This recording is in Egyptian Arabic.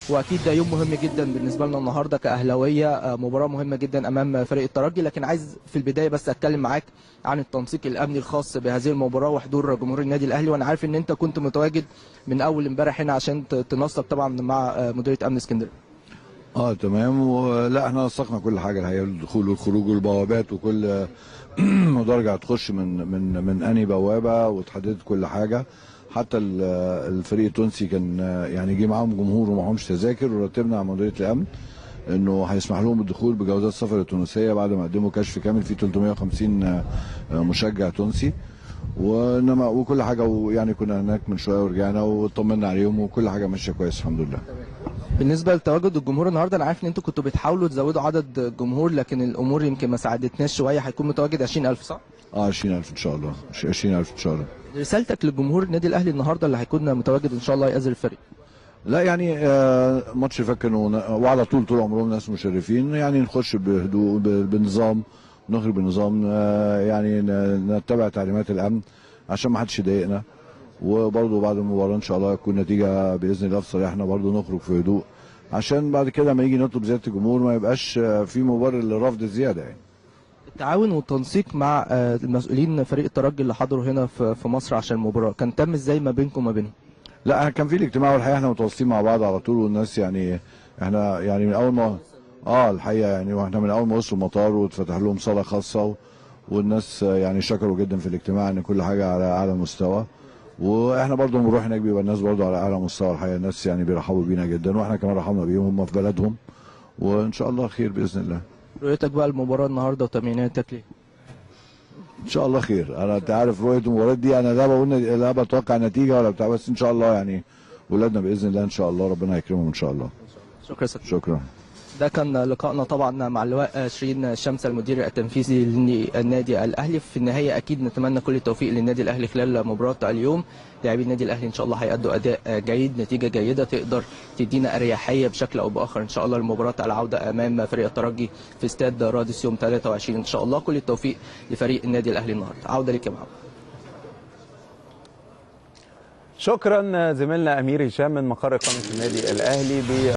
واكيد ده يوم مهم جدا بالنسبه لنا النهارده كاهلاويه آه، مباراه مهمه جدا امام فريق الترجي لكن عايز في البدايه بس اتكلم معاك عن التنسيق الامني الخاص بهذه المباراه وحضور جمهور النادي الاهلي وانا عارف ان انت كنت متواجد من اول امبارح هنا عشان ت- تنسق طبعا مع آه، مديريه امن اسكندريه اه تمام ولا احنا نسقنا كل حاجه الحقيقه الدخول والخروج والبوابات وكل مدرجه هتخش من من من انهي بوابه وتحددت كل حاجه حتى ال- الفريق التونسي كان آه، يعني جه معاهم جمهور ومعهمش تذاكر ورتبنا على مديريه الامن انه هيسمح لهم بالدخول بجوازات السفر التونسيه بعد ما قدموا كشف كامل في 350 آه، آه، مشجع تونسي وانما وكل حاجه ويعني كنا هناك من شويه ورجعنا وطمنا عليهم وكل حاجه ماشيه كويس الحمد لله بالنسبه لتواجد الجمهور النهارده انا عارف ان انتوا كنتوا بتحاولوا تزودوا عدد الجمهور لكن الامور يمكن ما ساعدتناش شويه هيكون متواجد 20000 صح اه 20000 ان شاء الله 20000 ان شاء الله رسالتك لجمهور النادي الاهلي النهارده اللي هيكون متواجد ان شاء الله يأذر الفريق لا يعني آه، ماتش فات كانوا ن- وعلى طول طول عمرهم ناس مشرفين يعني نخش بهدوء ب- بنظام نخرج بنظام آه، يعني ن- نتبع تعليمات الامن عشان ما حدش يضايقنا وبرضه بعد المباراه ان شاء الله تكون نتيجه باذن الله في صالحنا برضه نخرج في هدوء عشان بعد كده ما يجي نطلب زياده الجمهور ما يبقاش آه، في مبرر لرفض الزياده يعني التعاون والتنسيق مع آه، المسؤولين فريق الترجي اللي حضروا هنا في في مصر عشان المباراه كان تم ازاي ما بينكم وما بينهم لا كان في الاجتماع والحقيقه احنا متواصلين مع بعض على طول والناس يعني احنا يعني من اول ما اه الحقيقه يعني واحنا من اول ما وصلوا المطار واتفتح لهم صاله خاصه و... والناس آه، يعني شكروا جدا في الاجتماع ان كل حاجه على اعلى مستوى واحنا برضو بنروح هناك بيبقى الناس برضو على اعلى مستوى الحقيقه الناس يعني بيرحبوا بينا جدا واحنا كمان رحبنا بيهم هم في بلدهم وان شاء الله خير باذن الله رؤيتك بقى المباراه النهارده وتمريناتك ليه ان شاء الله خير انا انت عارف رؤيه المباريات دي انا لا بقول لا بتوقع نتيجه ولا بتاع بس ان شاء الله يعني ولادنا باذن الله ان شاء الله ربنا يكرمهم ان شاء الله شكرا يا سيدي. شكرا ده كان لقائنا طبعا مع اللواء شيرين شمس المدير التنفيذي للنادي الاهلي في النهايه اكيد نتمنى كل التوفيق للنادي الاهلي خلال مباراه اليوم لاعبي النادي الاهلي ان شاء الله هيأدوا اداء جيد نتيجه جيده تقدر تدينا اريحيه بشكل او باخر ان شاء الله لمباراه العوده امام فريق الترجي في استاد رادس يوم 23 ان شاء الله كل التوفيق لفريق النادي الاهلي النهارده عوده ليك يا محمد شكرا زميلنا امير هشام من مقر قناه النادي الاهلي